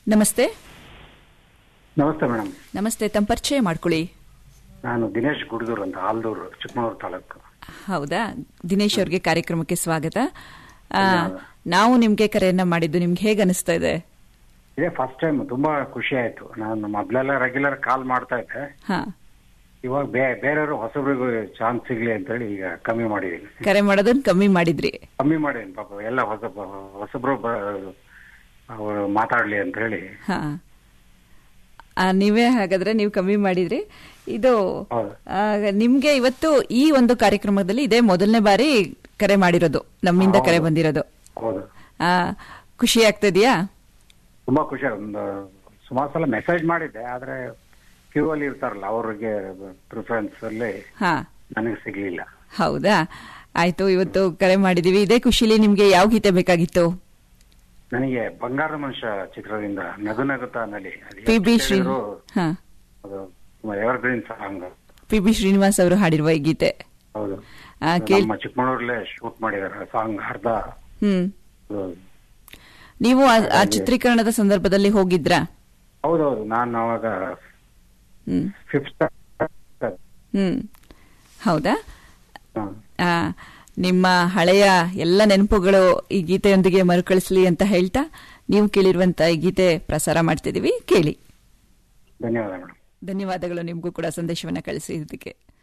ನಮಸ್ತೆ ನಮಸ್ತೆ ಮೇಡಮ್ ನಮಸ್ತೆ ತಮ್ಮ ಪರಿಚಯ ಮಾಡ್ಕೊಳ್ಳಿ ನಾನು ದಿನೇಶ್ ಗುಡ್ದೂರ್ ಅಂತ ಆಲ್ದೂರು ಚಿಕ್ಕಮಗಳೂರು ತಾಲೂಕು ಹೌದಾ ದಿನೇಶ್ ಅವ್ರಿಗೆ ಕಾರ್ಯಕ್ರಮಕ್ಕೆ ಸ್ವಾಗತ ಆ, ನಾವು ನಿಮ್ಗೆ ಕರೆಯನ್ನ ಮಾಡಿದ್ದು ನಿಮ್ಗೆ ಹೇಗೆ ಅನಿಸ್ತಾ ಇದೆ ಇದೇ ಫಸ್ಟ್ ಟೈಮ್ ತುಂಬಾ ಖುಷಿ ಆಯ್ತು ನಾನು ಮೊದ್ಲೆಲ್ಲ ರೆಗ್ಯುಲರ್ ಕಾಲ್ ಮಾಡ್ತಾ ಇದ್ದೆ ಹಾ ಇವಾಗ ಬೇ- ಬೇರೆಯವರು ಹೊಸಬ್ರಿಗೂ ಚಾನ್ಸ್ ಸಿಗ್ಲಿ ಅಂತೇಳಿ ಈಗ ಕಮ್ಮಿ ಮಾಡಿದೀನಿ ಕರೆ ಮಾಡೋದನ್ನ ಕಮ್ಮಿ ಮಾಡಿದ್ರಿ ಕಮ್ಮಿ ಮಾಡೀನಿ ಪಾಪ ಎಲ್ಲ ಹೊಸ ಹೊಸಬ್ರು ಬ- ಅವ್ರು ಮಾತಾಡ್ಲಿ ಅಂತ ಹೇಳಿ ಹಾ ಆ, ನೀವೇ ಹಾಗಾದ್ರೆ ನೀವು ಕಮ್ಮಿ ಮಾಡಿದ್ರಿ ಇದು ಹೌದು. ಆ, ನಿಮ್ಗೆ ಇವತ್ತು ಈ ಒಂದು ಕಾರ್ಯಕ್ರಮದಲ್ಲಿ ಇದೇ ಮೊದಲನೇ ಬಾರಿ ಕರೆ ಮಾಡಿರೋದು ನಮ್ಮಿಂದ ಕರೆ ಬಂದಿರೋದು ಹೌದು ಆ, ಖುಷಿ ಆಗ್ತದ್ಯಾ ತುಂಬಾ ಖುಷಿ ಆಯ್ತು. ಒಂದು ಸುಮಾರು ಸಲ ಮೆಸೇಜ್ ಮಾಡಿದ್ದೆ ಆದ್ರೆ ಕ್ಯೂ ಅಲ್ಲಿ ಇರ್ತಾರಲ್ಲ ಅವ್ರಿಗೆ ಪ್ರಿಫರೆನ್ಸ್ ಅಲ್ಲಿ ಹಾ ನನಗೆ ಸಿಗ್ಲಿಲ್ಲ ಹೌದಾ ಆಯ್ತು ಇವತ್ತು ಕರೆ ಮಾಡಿದೀವಿ ಇದೇ ಖುಷಿಲಿ ನಿಮ್ಗೆ ಯಾವ ಗೀತೆ ಬೇಕಾಗಿತ್ತು ನನಗೆ ಬಂಗಾರ ಮನುಷ್ಯ ಚಿತ್ರದಿಂದ ನಗು ನಗುತ್ತಾ ನಲಿ ಅದು ಪಿ ಬಿ ಎಷ್ಟು ಶ್ರೀ ಹೇಳಿದ್ರು ಹಾ ಅದು evergreen song P B Srinivas ಅವರು ಹಾಡಿರುವ ಈ ಗೀತೆ ಹೌದು ಆ, ಕೇಳ್ ನಮ್ಮ ಚಿಕ್ಕಮಗಳೂರಲ್ಲೇ ಶೂಟ್ ಮಾಡಿದಾರೆ ಸಾಂಗ್ ಅರ್ಧ ಹ್ಮ್ ಅದು ನೀವು ಆ- ಆ ಚಿತ್ರೀಕರಣದ ಸಂದರ್ಭದಲ್ಲಿ ಹೋಗಿದ್ರಾ ಹೌದೌದು ನಾನು ಅವಾಗ ಹ್ಮ್ ಫಿಫ್ತ್ ಹ್ಮ್ ಹೌದಾ ಆ, ನಿಮ್ಮ ಹಳೆಯ ಎಲ್ಲ ನೆನಪುಗಳು ಈ ಗೀತೆಯೊಂದಿಗೆ ಮರುಕಳಿಸ್ಲಿ ಅಂತ ಹೇಳ್ತಾ ನೀವು ಕೇಳಿರುವಂತ ಈ ಗೀತೆ ಪ್ರಸಾರ ಮಾಡ್ತಿದೀವಿ ಕೇಳಿ ಧನ್ಯವಾದ ಮೇಡಮ್ ಧನ್ಯವಾದಗಳು ನಿಮಗೂ ಕೂಡ ಸಂದೇಶವನ್ನ ಕಳಿಸಿದ್ದಕ್ಕೆ